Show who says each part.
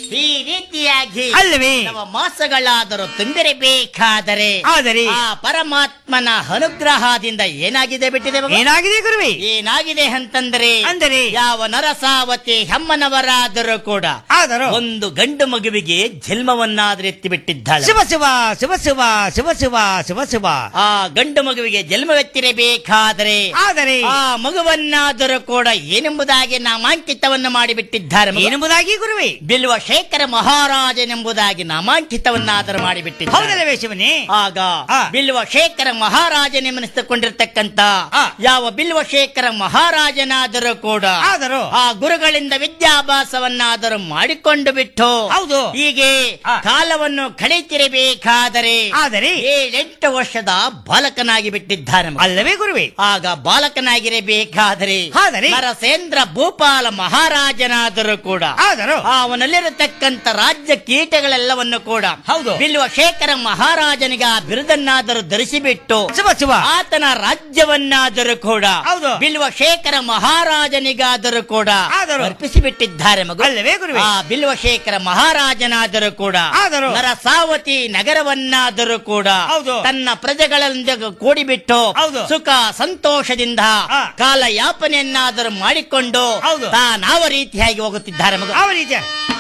Speaker 1: ಈ ರೀತಿಯಾಗಿ
Speaker 2: ಅಲ್ಲವೇ
Speaker 1: ನವ ಮಾಸಗಳಾದರೂ ತುಂಬಿರಬೇಕಾದರೆ
Speaker 2: ಆದರೆ
Speaker 1: ಆ ಪರಮಾತ್ಮನ ಅನುಗ್ರಹದಿಂದ ಏನಾಗಿದೆ ಬಿಟ್ಟಿದೆ ಮಗು?
Speaker 2: ಏನಾಗಿದೆ ಗುರುವೆ
Speaker 1: ಏನಾಗಿದೆ ಅಂತಂದ್ರೆ
Speaker 2: ಅಂದರೆ
Speaker 1: ಯಾವ ನರಸಾವತಿ ಹೆಮ್ಮನವರಾದರೂ ಕೂಡ
Speaker 2: ಆದರೂ
Speaker 1: ಒಂದು ಗಂಡು ಮಗುವಿಗೆ ಜನ್ಮವನ್ನಾದ್ರೂ ಎತ್ತಿ ಬಿಟ್ಟಿದ್ದಾಳೆ
Speaker 2: ಶಿವ ಶಿವ ಶಿವ ಶಿವ ಶಿವ ಶಿವ ಶಿವ ಶಿವ
Speaker 1: ಆ ಗಂಡು ಮಗುವಿಗೆ ಜನ್ಮವೆತ್ತಿರಬೇಕಾದರೆ
Speaker 2: ಆದರೆ
Speaker 1: ಆ ಮಗುವನ್ನಾದರೂ ಕೂಡ ಏನೆಂಬುದಾಗಿ ನಾಮಾಂಕಿತವನ್ನು ಮಾಡಿಬಿಟ್ಟಿದ್ದಾರೆ ಮಗು.
Speaker 2: ಏನೆಂಬುದಾಗಿ ಗುರುವೆ
Speaker 1: ಬಿಲ್ವ ಶೇಖರ ಮಹಾರಾಜನೆಂಬುದಾಗಿ ನಾಮಾಂಕಿತವನ್ನಾದರೂ ಮಾಡಿಬಿಟ್ಟಿದ್ದಾರೆ
Speaker 2: ಹೌದಲ್ಲವೇ ಶಿವನೇ
Speaker 1: ಆಗ
Speaker 2: ಆ.
Speaker 1: ಬಿಲ್ವ ಶೇಖರ ಮಹಾರಾಜನೆನಿಸಿಕೊಂಡಿರ್ತಕ್ಕಂತ
Speaker 2: ಆ.
Speaker 1: ಯಾವ ಬಿಲ್ವ ಶೇಖರ ಮಹಾರಾಜನಾದರೂ ಕೂಡ
Speaker 2: ಆದರೂ
Speaker 1: ಆ ಗುರುಗಳಿಂದ ವಿದ್ಯಾಭ್ಯಾಸವನ್ನಾದರೂ ಮಾಡಿಕೊಂಡು ಬಿಟ್ಟು
Speaker 2: ಹೌದು
Speaker 1: ಹೀಗೆ
Speaker 2: ಆ.
Speaker 1: ಕಾಲವನ್ನು ಕಳೆತಿರಬೇಕಾದರೆ
Speaker 2: ಆದರೆ
Speaker 1: ಏಳೆಂಟು ವರ್ಷದ ಬಾಲಕನಾಗಿ ಬಿಟ್ಟಿದ್ದಾನೆ ಮಗ.
Speaker 2: ಅಲ್ಲವೇ ಗುರುವೆ
Speaker 1: ಆಗ ಬಾಲಕನಾಗಿರಬೇಕಾದರೆ
Speaker 2: ಆದರೆ
Speaker 1: ನರಸೇಂದ್ರ ಭೂಪಾಲ ಮಹಾರಾಜನಾದರೂ ಕೂಡ
Speaker 2: ಆದರೂ
Speaker 1: ಅವನಲ್ಲಿರತಕ್ಕಂತ ರಾಜ್ಯ ಕೀಟಗಳೆಲ್ಲವನ್ನು ಕೂಡ
Speaker 2: ಹೌದು.
Speaker 1: ಬಿಲ್ವ ಶೇಖರ ಮಹಾರಾಜನಿಗೆ ಆ ಬಿರುದನ್ನಾದರೂ ಧರಿಸಿಬಿಟ್ಟು
Speaker 2: ಶಿವ ಶಿವ
Speaker 1: ಆತನ ರಾಜ್ಯವನ್ನಾದರೂ ಕೂಡ
Speaker 2: ಹೌದು.
Speaker 1: ಬಿಲ್ವ ಶೇಖರ ಮಹಾರಾಜನಿಗಾದರೂ ಕೂಡ
Speaker 2: ಆದರೂ.
Speaker 1: ಅರ್ಪಿಸಿಬಿಟ್ಟಿದ್ದಾರೆ ಮಗು
Speaker 2: ಅಲ್ಲವೇ ಗುರುವೆ
Speaker 1: ಆ ಬಿಲ್ವ ಶೇಖರ ಮಹಾರಾಜನಾದರೂ ಕೂಡ
Speaker 2: ಆದರೂ.
Speaker 1: ನರಸಾವತಿ ನಗರವನ್ನಾದರೂ ಕೂಡ
Speaker 2: ಹೌದು.
Speaker 1: ತನ್ನ ಪ್ರಜೆಗಳೊಂದಿಗೆ ಕೂಡಿಬಿಟ್ಟು
Speaker 2: ಹೌದು.
Speaker 1: ಸುಖ ಸಂತೋಷದಿಂದ
Speaker 2: ಆ.
Speaker 1: ಕಾಲ ಯಾಪನೆಯನ್ನಾದರೂ ಮಾಡಿಕೊಂಡು
Speaker 2: ಹೌದು.
Speaker 1: ತಾನಾವ ರೀತಿಯಾಗಿ ಹೋಗುತ್ತಿದ್ದಾರೆ ಮಗು
Speaker 2: ಯಾವ ರೀತಿಯ